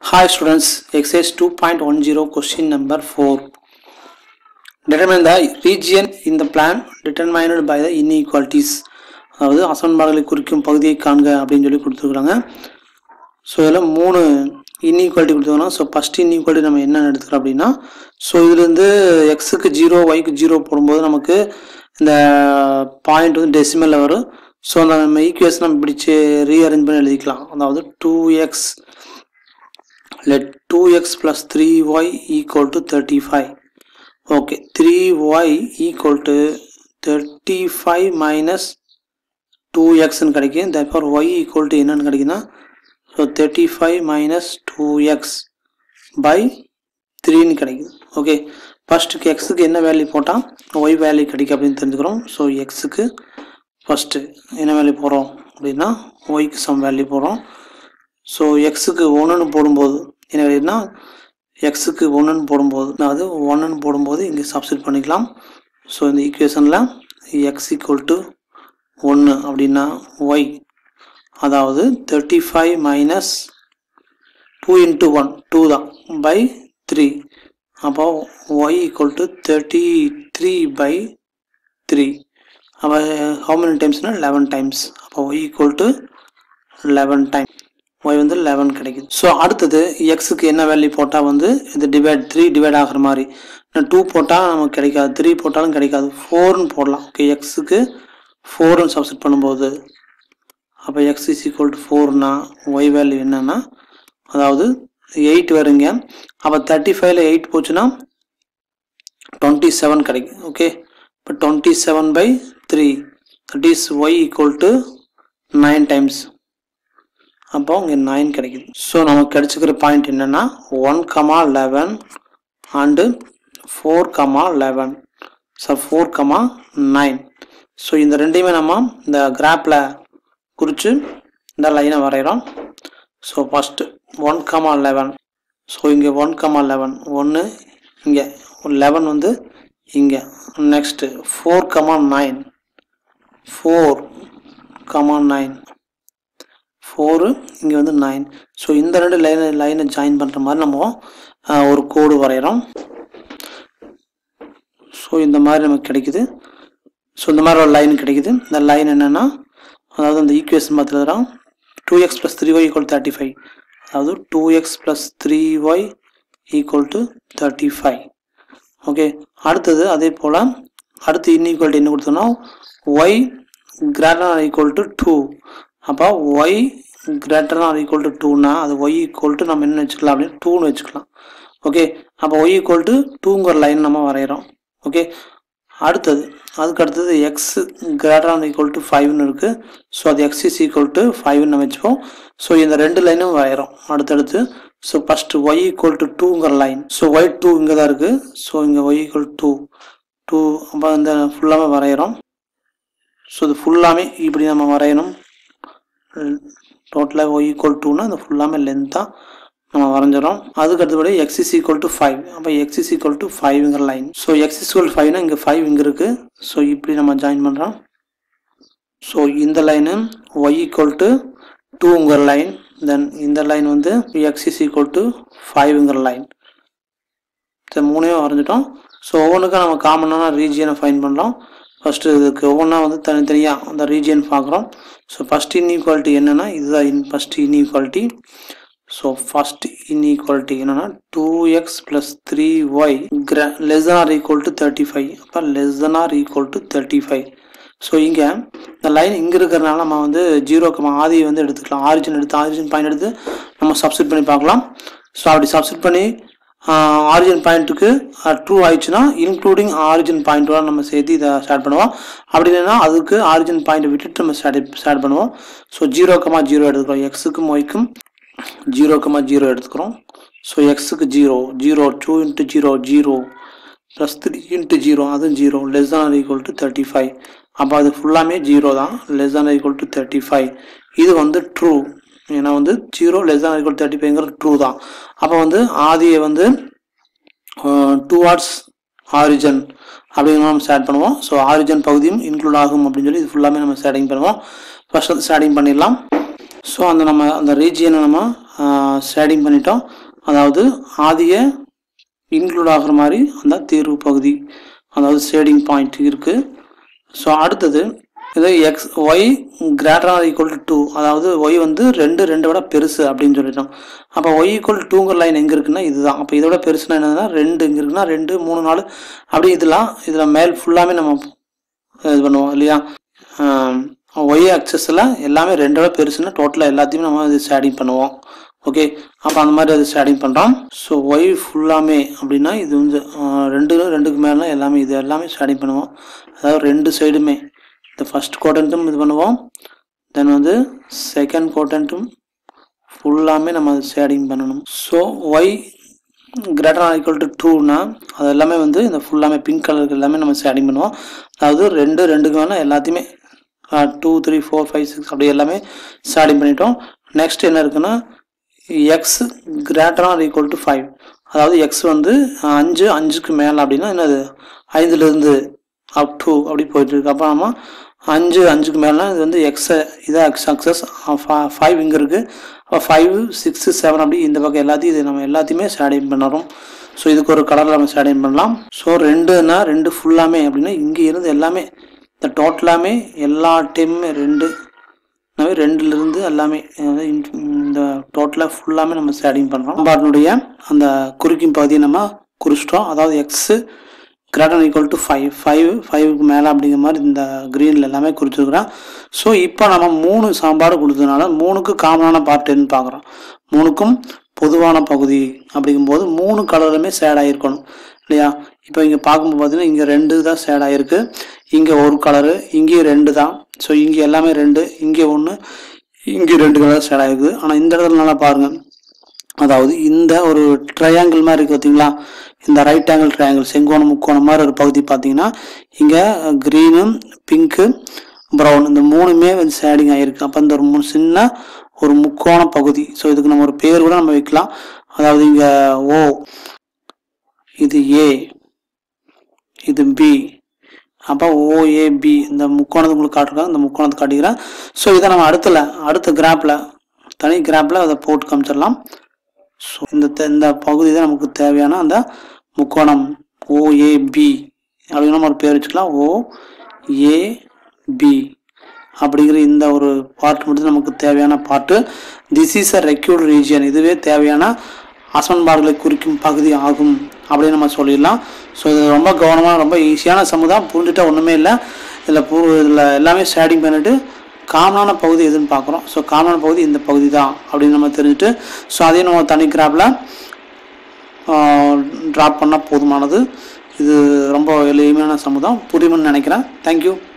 Hi students, exercise 2.10 question number 4. Determine the region in the plan determined by the inequalities. அதாவது அசன்பாடுகளை குறிக்கும் பகுதியை காண்க அப்படின்னு சொல்லி கொடுத்துருக்குறாங்க ஸோ இதில் மூணு இன்இக்வாலிட்டி கொடுத்துருக்காங்க ஸோ ஃபஸ்ட் இன்இக்வாலிட்டி நம்ம என்ன எடுத்துக்கிறோம் அப்படின்னா ஸோ இதுலேருந்து எக்ஸுக்கு ஜீரோ ஒய்க்கு ஜீரோ போடும்போது நமக்கு இந்த பாயிண்ட் வந்து டெசிமலில் வரும் ஸோ அந்த நம்ம ஈக்குவேஷன் நம்ம பிடிச்சி ரீஅரேஞ்ச் பண்ணி எழுதிக்கலாம் அதாவது two x let 2x plus 3y equal to 35 okay 3y equal to 35 minus 2x ன்னு கிடைக்கும் therefore y equal to என்னன்னு கிடைக்குன்னா so thirty five minus two x by த்ரீன்னு கிடைக்குது ஓகே ஃபஸ்ட்டுக்கு எக்ஸுக்கு என்ன வேல்யூ போட்டால் ஒய் வேல்யூ கிடைக்கும் அப்படின்னு தெரிஞ்சுக்கிறோம் ஸோ எக்ஸுக்கு ஃபஸ்ட்டு என்ன வேல்யூ போகிறோம் அப்படின்னா ஒய்க்கு சம் வேல்யூ போகிறோம் ஸோ எக்ஸுக்கு ஒன்றுன்னு போடும்போது என்ன வேல்யூனா எக்ஸுக்கு ஒன்றுன்னு போடும்போது அதாவது ஒன்றுன்னு போடும்போது இங்கே சப்ஸ்டிட் பண்ணிக்கலாம் ஸோ இந்த ஈக்குவேஷனில் எக்ஸ் ஈக்குவல் டு ஒன்று அப்படின்னா ஒய் அதாவது thirty five minus two into one two தான் பை த்ரீ அப்போ y equal to thirty three by three அப்போ ஹவு மெனி டைம்ஸ்னால் லெவன் டைம்ஸ் அப்போ y equal to eleven time y வந்து லெவன் கிடைக்குது ஸோ அடுத்தது எக்ஸுக்கு என்ன வேல்யூ போட்டால் வந்து இது டிவைட் த்ரீ டிவைட் ஆகிற மாதிரி டூ போட்டால் நமக்கு கிடைக்காது த்ரீ போட்டாலும் கிடைக்காது ஃபோர்னு போடலாம் ஓகே எக்ஸுக்கு ஃபோர்னு சப்ஸ்டிட் பண்ணும்போது அப்போ எக்ஸ் இஸ் ஈக்குவல் டு ஃபோர்னா ஒய் வேல்யூ என்னன்னா அதாவது எயிட் வருங்க அப்போ தேர்ட்டி ஃபைவ்ல எயிட் போச்சுன்னா டுவெண்ட்டி செவன் கிடைக்கும் ஓகே இப்போ twenty seven by three that is y equal to nine times அப்போ இங்கே நைன் கிடைக்குது ஸோ நமக்கு கிடைச்சிக்கிற பாயிண்ட் என்னென்னா one comma eleven and four comma eleven so four comma nine so இந்த ரெண்டையுமே நம்ம இந்த கிராப்பில் குறித்து இந்த லைனை வரைகிறோம் so first one comma eleven so இங்கே ஒன் கமா லெவன் ஒன்று இங்கே லெவன் வந்து இங்கே next four comma nine four comma nine four இங்கே வந்து நைன் ஸோ இந்த ரெண்டு லைனை லைனை ஜாயின் பண்ணுற மாதிரி நம்ம ஆஹ், ஒரு கோடு வரைகிறோம் ஸோ இந்த மாதிரி நமக்கு கிடைக்குது ஸோ இந்த மாதிரி ஒரு லைன் கிடைக்குது இந்த லைன் என்னென்னா அதாவது அந்த ஈக்குவேஷன் பார்த்துக்கிறோம் two x plus three y equal thirty five அதாவது two x plus three y equal to thirty five okay அடுத்தது அதே போல் அடுத்து இன்இக்வாலிட்டி என்ன கொடுத்தோம்னா y greater equal to two அப்போ y greater or equal to டூனா அது ஒய் ஈக்குவல் டு நம்ம என்ன வச்சுக்கலாம் அப்படின்னு டூன்னு வச்சுக்கலாம் ஓகே அப்போ ஒய் ஈக்குவல் டு டூங்கிற லைன் நம்ம வரைகிறோம் ஓகே அடுத்தது அதுக்கு அடுத்தது x greater or equal to ஃபைவ்னு இருக்குது ஸோ அது எக்ஸ் இஸ் ஈக்குவல் டு ஃபைவ்னு நம்ம வச்சுப்போம் ஸோ இந்த ரெண்டு லைனும் வரைகிறோம் அடுத்தடுத்து so first y equal to டூங்கிற லைன் ஸோ ஒய் டூ இங்கே தான் இருக்குது ஸோ இங்கே ஒய் ஈக்குவல் டூ டூ அப்போ இந்த ஃபுல்லாமே வரைகிறோம் ஸோ இது ஃபுல்லாமே இப்படி நம்ம வரையணும் டோட்டலாக ஒய் ஈக்குவல் டூனா இந்த ஃபுல்லாமே லென்த்தாக நம்ம வரைஞ்சிடும் அதுக்கு அடுத்தபடி x is equal to five அப்போ எக்ஸ் இஸ் ஈக்குவல் டு ஃபைவ்ங்கிற line so x is equal ஃபைவ்னா இங்கே ஃபைவ் இங்கே இருக்குது ஸோ இப்படி நம்ம ஜாயின் பண்ணுறோம் ஸோ இந்த லைனு ஒய் ஈக்குவல் டு டூங்கிற லைன் தென் இந்த லைன் வந்து எக்ஸ் இஸ் ஈக்குவல் டு ஃபைவ்ங்கிற லைன் இந்த மூணையும் வரைஞ்சிட்டோம் ஸோ ஒவ்வொன்றுக்கும் நம்ம காமனான ரீஜியனை ஃபைன் பண்ணலாம் ஃபஸ்ட்டு இதுக்கு ஒவ்வொன்றா வந்து தனித்தனியாக அந்த ரீஜியன் பார்க்குறோம் ஸோ ஃபஸ்ட் இன்இக்வாலிட்டி என்னென்னா இதுதான் in first inequality so first inequality என்னென்னா two x plus three y கிர less than or equal to thirty five அப்போ less than or equal to thirty five so இங்கே இந்த லைன் இங்கே இருக்கிறனால நம்ம வந்து ஜீரோக்கு ஆதியை வந்து எடுத்துக்கலாம் ஆரிஜின் எடுத்து ஆரிஜின் பாயிண்ட் எடுத்து நம்ம சப்ஸ்டிட் பண்ணி பார்க்கலாம் ஸோ அப்படி சப்ஸ்டிட் பண்ணி ஆரிஜின் பாயிண்ட்டுக்கு ட்ரூ ஆயிடுச்சுன்னா இன்க்ளூடிங் ஆரிஜின் பாயிண்ட்டோட நம்ம சேர்த்து இதை ஸ்டார்ட் பண்ணுவோம் அப்படி இல்லைன்னா அதுக்கு ஆரிஜின் பாயிண்ட் விட்டுட்டு நம்ம ஸ்டார்ட் ஸ்டார்ட் பண்ணுவோம் ஸோ ஜீரோ கமா ஜீரோ எடுத்துக்கிறோம் எக்ஸுக்கும் ஒய்க்கும் ஜீரோ கமா ஜீரோ எடுத்துக்கிறோம் ஸோ எக்ஸுக்கு zero zero two into zero zero plus three into zero அதுவும் zero less than equal to thirty five அப்போ அது ஃபுல்லாமே ஜீரோ தான் less than equal to thirty five இது வந்து ட்ரூ ஏன்னா வந்து zero less than equal thirty ஃபைவ்ங்கிறது ட்ரூ தான் அப்போ வந்து ஆதியை வந்து டுவார்ட்ஸ் ஆரிஜன் அப்படிங்கிற நம்ம ஸ்டார்ட் பண்ணுவோம் ஸோ ஆரிஜன் பகுதியும் இன்க்ளூட் ஆகும் அப்படின்னு சொல்லி இது ஃபுல்லாமே நம்ம ஸ்டார்டிங் பண்ணுவோம் ஃபர்ஸ்ட் வந்து ஸ்டார்டிங் பண்ணிடலாம் ஸோ அந்த நம்ம அந்த ரீஜியனை நம்ம ஷேடிங் பண்ணிட்டோம் அதாவது ஆதிய இன்க்ளூட் ஆகிற மாதிரி அந்த தீர்வு பகுதி அதாவது ஷேடிங் பாயிண்ட் இருக்குது ஸோ அடுத்தது இது x y greater or equal to two அதாவது ஒய் வந்து ரெண்டு ரெண்டை விட பெருசு அப்படின்னு சொல்லிட்டோம் அப்போ ஒய் ஈக்குவல் டூங்கிற லைன் எங்கே இருக்குன்னா இதுதான் அப்போ இதோட பெருசுனா என்னதுன்னா ரெண்டு இங்கே இருக்குன்னா ரெண்டு மூணு நாலு அப்படி இதெல்லாம் இதில் மேல் ஃபுல்லாமே நம்ம இது பண்ணுவோம் இல்லையா ஒய் அக்சஸில் எல்லாமே ரெண்டோட பெருசுன்னா டோட்டலாக எல்லாத்தையுமே நம்ம இது ஷேடிங் பண்ணுவோம் ஓகே அப்போ அந்த மாதிரி அது ஷேடிங் பண்ணுறோம் ஸோ ஒய் ஃபுல்லாமே அப்படின்னா இது வந்து ஆஹ், ரெண்டு ரெண்டுக்கு மேலே எல்லாமே இது எல்லாமே ஷேடிங் பண்ணுவோம் அதாவது ரெண்டு சைடுமே இந்த ஃபர்ஸ்ட் கோட்டன்ட்டும் இது பண்ணுவோம் தென் வந்து செகண்ட் கோட்டன்ட்டும் ஃபுல்லாமே நம்ம ஷேடிங் பண்ணணும் so y greater or equal to டூனா அது எல்லாமே வந்து இந்த ஃபுல்லாமே பிங்க் கலருக்கு எல்லாமே நம்ம ஷேடிங் பண்ணுவோம் அதாவது ரெண்டு ரெண்டுக்கு வேணால் எல்லாத்தையுமே two three four five six அப்படி எல்லாமே ஷேடிங் பண்ணிட்டோம் நெக்ஸ்ட் என்ன இருக்குன்னா x greater or equal to five அதாவது எக்ஸ் வந்து அஞ்சு அஞ்சுக்கு மேலே அப்படின்னா என்னது ஐந்துலேருந்து அப் டு அப்படி போயிட்டு இருக்கு அப்போ நம்ம அஞ்சு அஞ்சுக்கு மேலே இது வந்து எக்ஸ் இதாக எக்ஸ் அக்சஸ் ஃபைவ் இங்கே இருக்குது அப்போ ஃபைவ் சிக்ஸு செவன் அப்படி இந்த பக்கம் எல்லாத்தையும் இது நம்ம எல்லாத்தையுமே ஷேடிங் பண்ணுறோம் ஸோ இதுக்கு ஒரு கலரில் நம்ம ஷேடிங் பண்ணலாம் ஸோ ரெண்டுன்னா ரெண்டு ஃபுல்லாமே அப்படின்னா இங்கே இருந்து எல்லாமே இந்த டோட்டலாமே எல்லா டைமுமே ரெண்டு எனவே ரெண்டுலேருந்து எல்லாமே அதாவது இந்த- இந்த டோட்டலாக ஃபுல்லாமே நம்ம ஷேடிங் பண்ணுறோம் பாட்டினுடைய அந்த குறிக்கும் பகுதியை நம்ம குறிச்சிட்டோம் அதாவது x greater equal to five five ஃபைவுக்கு மேலே அப்படிங்கிற மாதிரி இந்த க்ரீனில் எல்லாமே குறிச்சிருக்கிறோம் ஸோ இப்போ நம்ம மூணு சாம்பாடு கொடுத்ததுனால மூணுக்கு காமனான பார்ட் என்ன பார்க்குறோம் மூணுக்கும் பொதுவான பகுதி அப்படிங்கும்போது மூணு கலருமே ஷேட் ஆகிருக்கணும் இல்லையா இப்போ இங்கே பார்க்கும்போது பார்த்தீங்கன்னா இங்கே ரெண்டு தான் ஷேட் ஆகிருக்கு இங்கே ஒரு கலரு இங்கேயும் ரெண்டு தான் ஸோ இங்கே எல்லாமே ரெண்டு இங்கே ஒன்று இங்கே ரெண்டு கலர் ஷேட் ஆகிருக்கு ஆனால் இந்த இடத்துல நல்லா பாருங்கள் அதாவது இந்த ஒரு ட்ரையாங்கிள் மாதிரி இருக்கு பார்த்தீங்களா இந்த ரைட் ஆங்கிள் ட்ரையாங்கிள் செங்கோணம் முக்கோணம் மாதிரி ஒரு பகுதி பார்த்தீங்கன்னா இங்கே க்ரீனு பிங்க்கு ப்ரௌன் இந்த மூணுமே வந்து ஷேடிங் ஆகிருக்கு அப்போ இந்த ஒரு மூணு சின்ன ஒரு முக்கோண பகுதி ஸோ இதுக்கு நம்ம ஒரு பேர் கூட நம்ம வைக்கலாம் அதாவது இங்கே ஓ இது ஏ இது பி அப்போ ஓஏபி இந்த முக்கோணத்தை உங்களுக்கு காட்டுறேன் இந்த முக்கோணத்தை காட்டிக்கிறேன் ஸோ இதை நம்ம அடுத்துல அடுத்த கிராப்பில் தனி கிராப்பில் அதை போட்டு காமிச்சிடலாம் ஸோ இந்த தெ- இந்த பகுதி தான் நமக்கு தேவையான அந்த முக்கோணம் ஓஏபி அப்படின்னு நம்ம ஒரு பேர் வச்சுக்கலாம் ஓஏபி அப்படிங்கிற இந்த ஒரு பார்ட் மட்டும் நமக்கு தேவையான part this is a required region இதுவே தேவையான அசன்பாடுகளை குறிக்கும் பகுதி ஆகும் அப்படின்னு நம்ம சொல்லிடலாம் ஸோ இது ரொம்ப கவனமாக ரொம்ப ஈஸியான சமுதாயம் புரிஞ்சுட்டா ஒன்றுமே இல்லை இதில் பூ இதில் எல்லாமே ஷேடிங் பண்ணிட்டு காமனான பகுதி எதுன்னு பார்க்குறோம் ஸோ காமனான பகுதி இந்த பகுதி தான் அப்படின்னு நம்ம தெரிஞ்சுட்டு ஸோ அதையும் நம்ம தனி கிராப்பில் ட்ராப் பண்ணால் போதுமானது இது ரொம்ப எளிமையான சமுதாயம் புரியும்னு நினைக்கிறேன் தேங்க்யூ